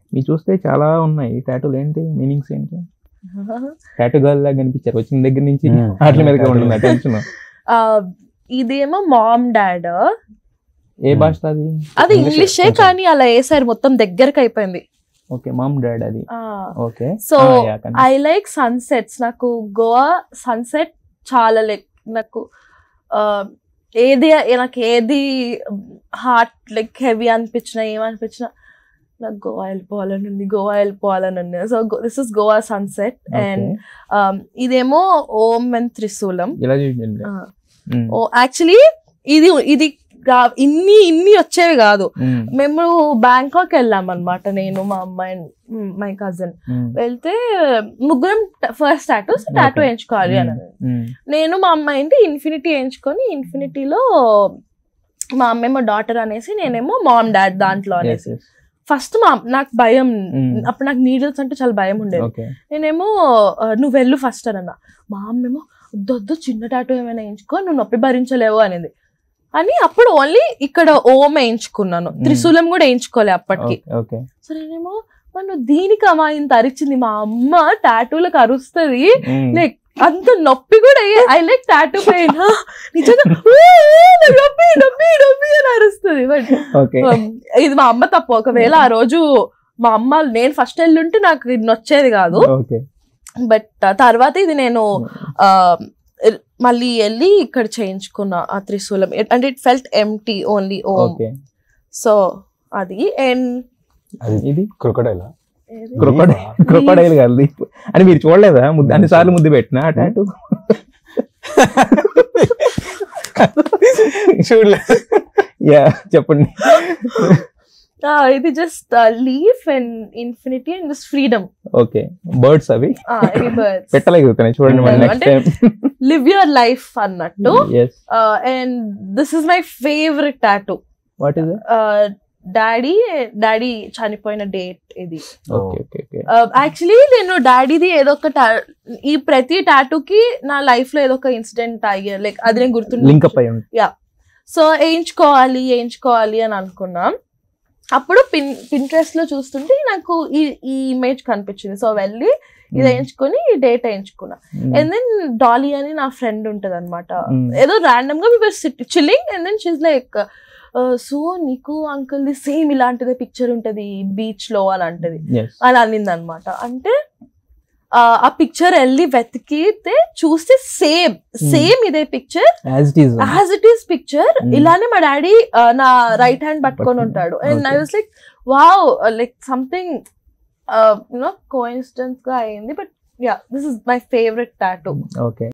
మీరు చూస్తే చాలా ఉన్నాయి టాటూలు ఏంటి మీనింగ్స్ ఏంటి టాటూ గర్ల్ లాగా కనిపించారు వచ్చిన దగ్గర నుంచి Hmm. వాటి మీదకి ఉంటుంది అటెన్షన్ ఆ, ఇదేమో మామ్ డాడ్ ఏ భాష అది అది English ఇంగ్లీషే కొంచెం. కానీ అలా వేసారు మొత్తం దగ్గరకు అయిపోయింది ఓకే మామ్ డాడ్ అది ఓకే సో Ah, yeah, కనిపి- ఐ లైక్ సన్సెట్స్ నాకు గోవా సన్సెట్ చాలా లైక్ నాకు ఆ, ఏది నాకు ఏది హార్ట్ లైక్ హెవీ అనిపించినా ఏమనిపించినా నాకు గోవా వెళ్ళిపోవాలని ఉంది గోవా వెళ్ళిపోవాలని ఉంది so this is Goa sunset and ఇదేమో ఓం అండ్ త్రిశూలం ఇలా చూడండి ఆ, Hmm. ఓ యాక్చువల్లీ ఇది ఇది గా- ఇన్ని ఇన్ని వచ్చేవి కాదు Hmm. మేము బ్యాంకాక్ వెళ్ళాం అనమాట నేను మా అమ్మాయి మై కజిన్ Hmm. వెళ్తే ముగ్గురం ఫస్ట్ టాటూ టాటూ Okay. వేయించుకోవాలి Hmm. అని Hmm. నేను మా అమ్మాయి ఏంటి ఇన్ఫినిటీ వేయించుకొని ఇన్ఫినిటీలో మా అమ్మేమో డాటర్ అనేసి నేనేమో మామ్ డాడ్ దాంట్లో Yes, అనేసి yes. ఫస్ట్ మా నాకు భయం Mm. అప్పుడు నాకు నీడిల్స్ అంటే చాలా భయం ఉండేది ఓకే నేనేమో ఆ, నువ్వు వెళ్ళు ఫస్ట్ అని అన్న మా అమ్మేమో వద్దు వద్దు చిన్న టాటూ ఏమైనా వేయించుకో నువ్వు నొప్పి భరించలేవు అనేది అని అప్పుడు ఓన్లీ ఇక్కడ ఓం వేయించుకున్నాను Mm. త్రిశూలం కూడా వేయించుకోలే అప్పటికి ఓకే ఓకే సో నేనేమో "మరి నువ్వు దీనికి అమ్మా ఇంత అరిచింది మా అమ్మ టాటూలకు అరుస్తుంది Hmm. లైక్ అంత నొప్పి కూడా ఐ లైక్ టాటూ పెయిన్ నిజంగా "ఊ, ఊ, నాకు నొప్పి నొప్పి నొప్పి అని అరుస్తుంది బట్ ఓకే ఇది మా అమ్మ తప్పు ఒకవేళ ఆ రోజు మా అమ్మ నేను ఫస్ట్ వెళ్ళుంటే నాకు ఇది నొచ్చేది కాదు ఓకే బట్ తర్వాత ఇది నేను ఆ, మళ్ళీ వెళ్ళి ఇక్కడ చేయించుకున్నా ఆ త్రిశూలం అంటే it felt empty only Om okay so అది అండ్ అది ఇది క్రొకడైల్ క్రొకడైల్ క్రొకడైల్ కాదు ఇది. అని మీరు చూడలేదా ముద్దు అన్ని సార్లు ముద్దు పెట్టినా టాటూ చూడలే యా చెప్పండి ఇది just leaf and infinity and just freedom okay birds అవి బర్డ్స్ పెట్టలేకపోతున్నాయి చూడండి మళ్ళీ నెక్స్ట్ అంటే- టైం లివ్ యువర్ లైఫ్ అన్నట్టు yes and this is my favourite tattoo what is daddy daddy చనిపోయిన డేట్ ఇది ఓకే ఓకే ఓకే యాక్చువల్లీ నేను డాడీది ఏదో ఒక ta- ఈ ప్రతి టాటూకి నా లైఫ్ లో ఏదో ఒక ఇన్సిడెంట్ అయ్యే లైక్ అది నేను గుర్తు లింక్ అప్ అయ్యి ఉంది సో వేయించుకోవాలి వేయించుకోవాలి అని అనుకున్నా అప్పుడు పిన్ పింట్రెస్ట్ లో చూస్తుంటే నాకు ఈ ఈ ఇమేజ్ కనిపించింది సో వెళ్ళి ఇది వేయించుకొని ఈ డేట్ వేయించుకున్నా అండ్ దెన్ డాలీ అని నా ఫ్రెండ్ ఉంటది అనమాట Mm. ఏదో ర్యాండమ్ గా మీ chilling and then she's like so నీకు అంకుల్ ది సేమ్ ఇలాంటిదే పిక్చర్ ఉంటది బీచ్ లో అలాంటిది ఎస్ అని అనింది అనమాట అంటే ఆ, ఆ పిక్చర్ వెళ్ళి వెతికితే చూస్తే సేమ్ సేమ్ ఇదే picture as it is as it is picture Hmm. ఇలానే మా డాడీ నా రైట్ హ్యాండ్ పట్టుకొని పట్టుకొని. ఉంటాడు and I Okay. Was like wow like something you know coincidence గా అయింది but yeah this is my favourite tattoo okay